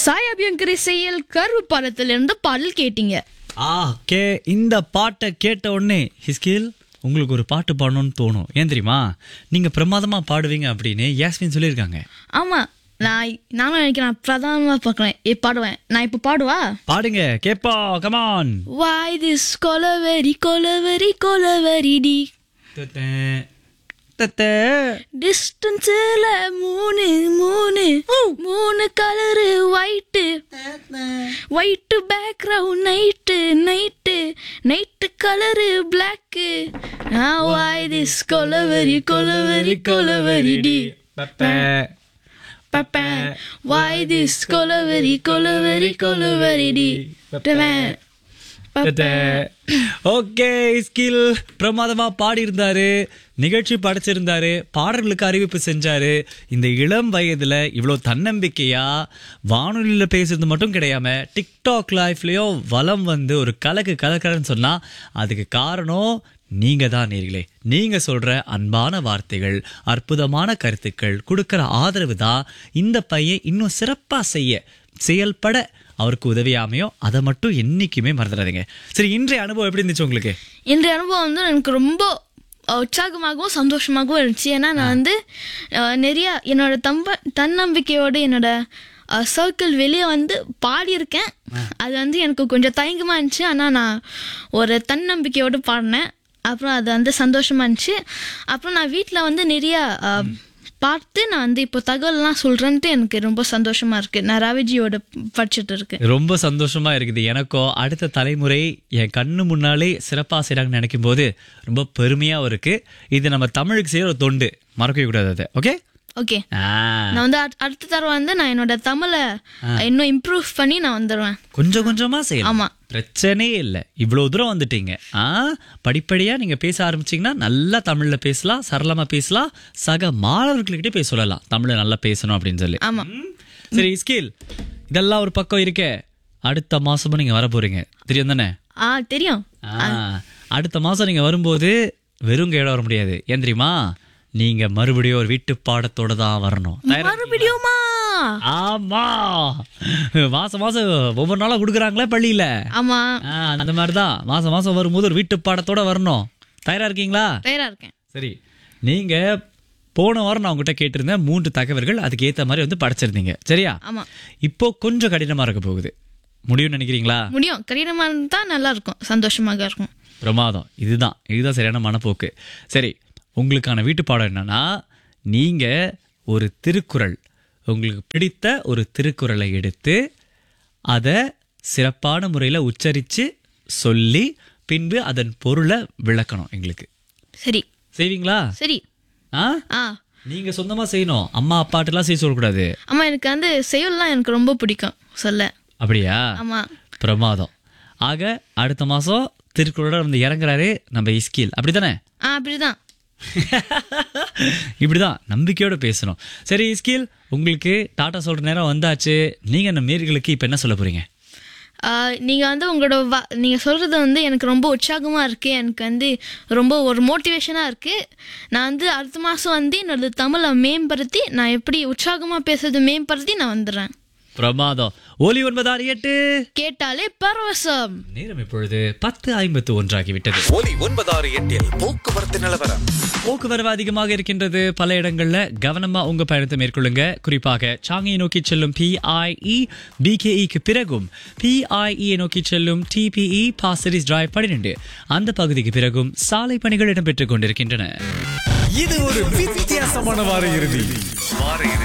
சாயபியங்கரி செயல் கருவு படத்திலிருந்து பாடல் கேட்டீங்க ஆ கே இந்த பாட்டை கேட்ட உடனே ஹிஸ்கில் உங்களுக்கு ஒரு பாட்டு பாடணும்னு தோணும் ஏன் தெரியுமா நீங்க பிரமாதமா பாடுவீங்க அப்படின்னு யாஸ்மின் சொல்லியிருக்காங்க ஆமா நான் நானும் நினைக்கிறேன் பிரதானமா பார்க்குறேன் ஏ பாடுவேன் நான் இப்போ பாடுவா பாடுங்க கேப்பா கமான் வாய் திஸ் கொலவெரி கொலவெரி கொலவெரி டி டிஸ்டன்ஸில் மூணு மூணு மூணு colour white white background night night night colour black why this கொலவெரி கொலவெரி கொலவெரி டி Papa, why this கொலவெரி கொலவெரி கொலவெரி டி ஓகே ஸ்கில் பிரமாதமா பாடி இருந்தாரு நிகழ்ச்சி படைச்சிருந்தாரு பாடல்களுக்கு அறிவிப்பு செஞ்சாரு இந்த இளம் வயதுல இவ்வளவு தன்னம்பிக்கையா வானொலியில பேசுறது மட்டும் கிடையாம டிக்டாக் லைஃப்லயோ வலம் வந்து ஒரு கலக்கு கலக்கிறன்னு சொன்னா அதுக்கு காரணம் நீங்க தான் நேர்களே நீங்க சொல்ற அன்பான வார்த்தைகள் அற்புதமான கருத்துக்கள் கொடுக்கிற ஆதரவு தான் இந்த பையன் இன்னும் சிறப்பா செய்ய செயல்பட அவருக்கு உதவியாமையோ அதை மட்டும் என்னைக்குமே மறந்துடாதீங்க சரி இன்றைய அனுபவம் எப்படி இருந்துச்சு உங்களுக்கு இன்றைய அனுபவம் வந்து எனக்கு ரொம்ப உற்சாகமாகவும் சந்தோஷமாகவும் இருந்துச்சு ஏன்னா நான் வந்து அஹ், நிறைய என்னோட தம்ப தன்னம்பிக்கையோடு என்னோட சர்க்கிள் வெளியே வந்து பாடியிருக்கேன் அது வந்து எனக்கு கொஞ்சம் தயங்கமாக இருந்துச்சு ஆனால் நான் ஒரு தன்னம்பிக்கையோடு பாடினேன் அப்புறம் அது வந்து சந்தோஷமா இருந்துச்சு அப்புறம் நான் வீட்டில் வந்து நிறைய அஹ், பார்த்து நான் வந்து இப்போ தகவல்லாம் சொல்கிறேன்ட்டு எனக்கு ரொம்ப சந்தோஷமா இருக்கு நான் ராவிஜியோட படிச்சுட்டு இருக்கேன் ரொம்ப சந்தோஷமா இருக்குது எனக்கோ அடுத்த தலைமுறை என் கண்ணு முன்னாலே சிறப்பா செய்றாங்கன்னு நினைக்கும் போது ரொம்ப பெருமையாவும் இருக்கு இது நம்ம தமிழுக்கு செய்யற ஒரு தொண்டு மறக்கவே கூடாது அதை ஓகே ஓகே நான் வந்து அட்- அடுத்த தடவை வந்து நான் என்னோட தமிழை இன்னும் இம்ப்ரூவ் பண்ணி நான் வந்துடுவேன் கொஞ்சம் கொஞ்சமா செய்யலாம் ஆமா. பிரச்சனையே இல்லை இவ்வளவு தூரம் வந்துட்டீங்க ஆ படிப்படியா நீங்க பேச ஆரம்பிச்சீங்கன்னா நல்லா தமிழ்ல பேசலாம் சரளமா பேசலாம் சக மாணவர்கள்கிட்ட பேச சொல்லலாம் தமிழ்ல நல்லா பேசணும் அப்படின்னு சொல்லி ஆமா ம்? சரி ஸ்கில் இதெல்லாம் ஒரு பக்கம் இருக்கே அடுத்த மாசமும் நீங்க வர போறீங்க தெரியும் தானே ஆ தெரியும் ஆ, அடுத்த மாசம் நீங்க வரும்போது வெறும் கையோட வர முடியாது ஏன் தெரியுமா நீங்க மறுபடியும் ஒரு வீட்டு பாடத்தோட தான் வரணும் மறுபடியுமா ஆமா மாசம் மாசம் ஒவ்வொரு நாளா குடுக்குறாங்களே பள்ளியில ஆமா ஆ, அந்த மாதிரிதான் மாசம் மாசம் வரும்போது ஒரு வீட்டு பாடத்தோட வரணும் தயாரா இருக்கீங்களா தயாரா இருக்கேன் சரி நீங்க போன வாரம் நான் உங்ககிட்ட கேட்டிருந்தேன் மூன்று தகவல்கள் அதுக்கு ஏத்த மாதிரி வந்து படைச்சிருந்தீங்க சரியா ஆமா இப்போ கொஞ்சம் கடினமா இருக்க போகுது முடியும்னு நினைக்கிறீங்களா முடியும் கடினமா இருந்தா நல்லா இருக்கும் சந்தோஷமாக இருக்கும் பிரமாதம் இதுதான் இதுதான் சரியான மனப்போக்கு சரி உங்களுக்கான வீட்டு பாடம் என்னன்னா நீங்க ஒரு திருக்குறள் உங்களுக்கு பிடித்த ஒரு திருக்குறளை எடுத்து அதை சிறப்பான முறையில் உச்சரித்து சொல்லி பின்பு அதன் பொருளை விளக்கணும் எங்களுக்கு சரி செய்வீங்களா சரி ஆ ஆ நீங்க சொந்தமா செய்யணும் அம்மா அப்பாட்டெல்லாம் செய்ய சொல்லக்கூடாது ஆமா எனக்கு வந்து செயல்லாம் எனக்கு ரொம்ப பிடிக்கும் சொல்ல அப்படியா ஆமா பிரமாதம் ஆக அடுத்த மாசம் திருக்குறளோட வந்து இறங்குறாரு நம்ம இஸ்கில் அப்படிதானே ஆ அப்படிதான் இப்படிதான் நம்பிக்கையோட பேசணும் சரி இஸ்கில் உங்களுக்கு டாட்டா சொல்ற நேரம் வந்தாச்சு நீங்க நம்ம நேர்களுக்கு இப்ப என்ன சொல்ல போறீங்க ஆ, நீங்க வந்து உங்களோட வா- நீங்க சொல்றது வந்து எனக்கு ரொம்ப உற்சாகமா இருக்கு எனக்கு வந்து ரொம்ப ஒரு மோட்டிவேஷனா இருக்கு நான் வந்து அடுத்த மாசம் வந்து என்னோட தமிழை மேம்படுத்தி நான் எப்படி உற்சாகமா பேசுறது மேம்படுத்தி நான் வந்துடுறேன் பிரமாதம் ஒலி ஒன்பதாறு எட்டு கேட்டாலே பரவசம் நேரம் இப்பொழுது பத்து ஐம்பத்து ஒன்றாகிவிட்டது ஒலி ஒன்பதாறு எட்டில் போக்குவரத்து நிலவரம் போக்குவரவு அதிகமாக இருக்கின்றது பல இடங்கள்ல கவனமா உங்க பயணத்தை மேற்கொள்ளுங்க குறிப்பாக சாங்கியை நோக்கி செல்லும் பிஐஇ பிகேஇக்கு பிறகும் பிஐஇ நோக்கி செல்லும் டிபிஇ பாசரிஸ் டிரைவ் பன்னிரண்டு அந்த பகுதிக்கு பிறகும் சாலை பணிகள் இடம்பெற்றுக் கொண்டிருக்கின்றன இது ஒரு வித்தியாசமான வார இறுதி